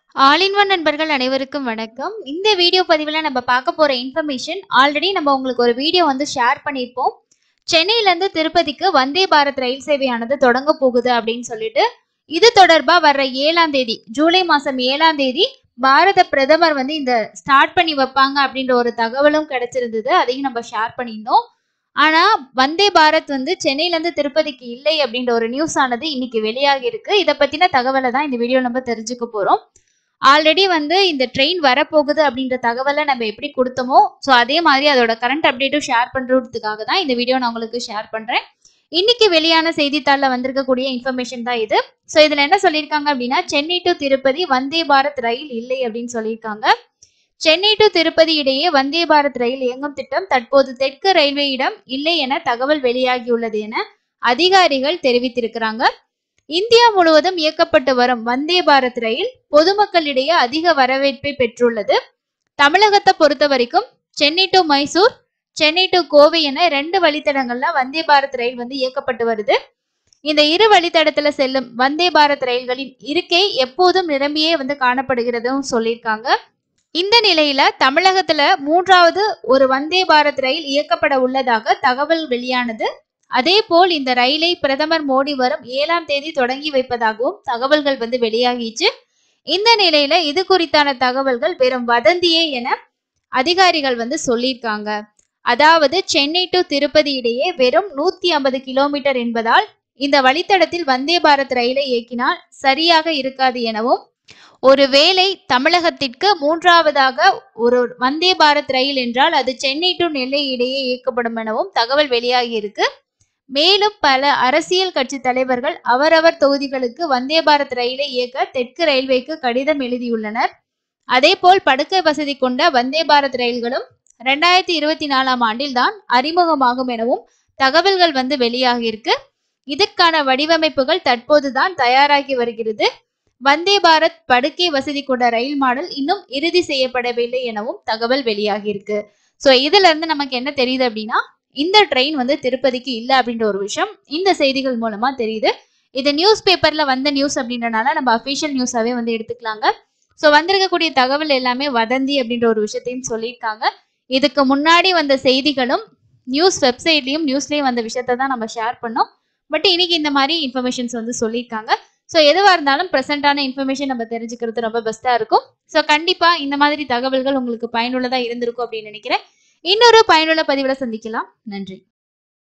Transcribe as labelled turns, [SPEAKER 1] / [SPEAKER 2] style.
[SPEAKER 1] all in one நண்பர்கள் அனைவருக்கும் வணக்கம் இந்த வீடியோ பதிவில் நம்ம பார்க்க போற இன்ஃபர்மேஷன் ஆல்ரெடி நம்ம உங்களுக்கு ஒரு வீடியோ வந்து ஷேர் பண்ணியிருப்போம் சென்னையிலேருந்து திருப்பதிக்கு வந்தே பாரத் ரயில் சேவையானது தொடங்க போகுது அப்படின்னு சொல்லிட்டு இது தொடர்பா வர்ற ஏழாம் தேதி ஜூலை மாசம் ஏழாம் தேதி பாரத பிரதமர் வந்து இந்த ஸ்டார்ட் பண்ணி வைப்பாங்க அப்படின்ற ஒரு தகவலும் கிடைச்சிருந்தது அதையும் நம்ம ஷேர் பண்ணியிருந்தோம் ஆனா வந்தே பாரத் வந்து சென்னையில இருந்து திருப்பதிக்கு இல்லை அப்படின்ற ஒரு நியூஸ் ஆனது இன்னைக்கு வெளியாகி இருக்கு இதை பத்தின தகவலை தான் இந்த வீடியோ நம்ம தெரிஞ்சுக்க போறோம் ஆல்ரெடி வந்து இந்த ட்ரெயின் வரப்போகுது அப்படின்ற தகவலை நம்ம எப்படி கொடுத்தோமோ ஸோ அதே மாதிரி அதோட கரண்ட் அப்டேட்டும் ஷேர் பண்றதுக்காக தான் இந்த வீடியோ நான் உங்களுக்கு ஷேர் பண்றேன் இன்னைக்கு வெளியான செய்தித்தாளில் வந்திருக்கக்கூடிய இன்ஃபர்மேஷன் தான் இது ஸோ இதுல என்ன சொல்லியிருக்காங்க அப்படின்னா சென்னை டு திருப்பதி வந்தே பாரத் ரயில் இல்லை அப்படின்னு சொல்லியிருக்காங்க சென்னை டு திருப்பதி இடையே வந்தே பாரத் ரயில் இயங்கும் திட்டம் தற்போது தெற்கு ரயில்வேயிடம் இல்லை என தகவல் வெளியாகியுள்ளது என அதிகாரிகள் தெரிவித்திருக்கிறாங்க இந்தியா முழுவதும் இயக்கப்பட்டு வரும் வந்தே பாரத் ரயில் பொதுமக்களிடையே அதிக வரவேற்பை பெற்றுள்ளது தமிழகத்தை பொறுத்த வரைக்கும் சென்னை டு மைசூர் சென்னை டு கோவை என ரெண்டு வழித்தடங்கள்ல வந்தே பாரத் ரயில் வந்து இயக்கப்பட்டு வருது இந்த இரு வழித்தடத்துல செல்லும் வந்தே பாரத் ரயில்களின் இருக்கை எப்போதும் நிரம்பியே வந்து காணப்படுகிறதும் சொல்லியிருக்காங்க இந்த நிலையில தமிழகத்துல மூன்றாவது ஒரு வந்தே பாரத் ரயில் இயக்கப்பட உள்ளதாக தகவல் வெளியானது அதே போல் இந்த ரயிலை பிரதமர் மோடி வரும் ஏழாம் தேதி தொடங்கி வைப்பதாகவும் தகவல்கள் வந்து வெளியாகிச்சு இந்த நிலையில இது குறித்தான தகவல்கள் வெறும் வதந்தியே என அதிகாரிகள் வந்து சொல்லியிருக்காங்க அதாவது சென்னை டு திருப்பதி இடையே வெறும் நூத்தி ஐம்பது கிலோமீட்டர் என்பதால் இந்த வழித்தடத்தில் வந்தே பாரத் ரயிலை இயக்கினால் சரியாக இருக்காது எனவும் ஒருவேளை தமிழகத்திற்கு மூன்றாவதாக ஒரு வந்தே பாரத் ரயில் என்றால் அது சென்னை டு நெல்லை இடையே இயக்கப்படும் எனவும் தகவல் வெளியாகி இருக்கு மேலும் பல அரசியல் கட்சி தலைவர்கள் அவரவர் தொகுதிகளுக்கு வந்தே பாரத் ரயிலை இயக்க தெற்கு ரயில்வேக்கு கடிதம் எழுதியுள்ளனர் அதேபோல் படுக்கை வசதி கொண்ட வந்தே பாரத் ரயில்களும் ரெண்டாயிரத்தி இருபத்தி நாலாம் ஆண்டில் தான் அறிமுகமாகும் எனவும் தகவல்கள் வந்து வெளியாகி இருக்கு இதற்கான வடிவமைப்புகள் தற்போதுதான் தயாராகி வருகிறது வந்தே பாரத் படுக்கை வசதி கொண்ட ரயில் மாடல் இன்னும் இறுதி செய்யப்படவில்லை எனவும் தகவல் வெளியாகி இருக்கு ஸோ இதுல இருந்து நமக்கு என்ன தெரியுது அப்படின்னா இந்த ட்ரெயின் வந்து திருப்பதிக்கு இல்லை அப்படின்ற ஒரு விஷயம் இந்த செய்திகள் மூலமா தெரியுது இது நியூஸ் பேப்பர்ல வந்த நியூஸ் அப்படின்றனால நம்ம அஃபிஷியல் நியூஸாவே வந்து எடுத்துக்கலாங்க ஸோ வந்திருக்கக்கூடிய தகவல் எல்லாமே வதந்தி அப்படின்ற ஒரு விஷயத்தையும் சொல்லியிருக்காங்க இதுக்கு முன்னாடி வந்த செய்திகளும் நியூஸ் வெப்சைட்லயும் நியூஸ்லயும் வந்த விஷயத்த தான் நம்ம ஷேர் பண்ணோம் பட் இன்னைக்கு இந்த மாதிரி இன்ஃபர்மேஷன்ஸ் வந்து சொல்லியிருக்காங்க ஸோ எதுவாக இருந்தாலும் ப்ரெசென்ட்டான இன்ஃபர்மேஷன் நம்ம தெரிஞ்சுக்கிறது ரொம்ப பெஸ்ட்டாக இருக்கும் ஸோ கண்டிப்பாக இந்த மாதிரி தகவல்கள் உங்களுக்கு பயனுள்ளதாக இருந்திருக்கும் அப்படின்னு நினைக்கிறேன் இன்னொரு பயனுள்ள பதிவில் சந்திக்கலாம் நன்றி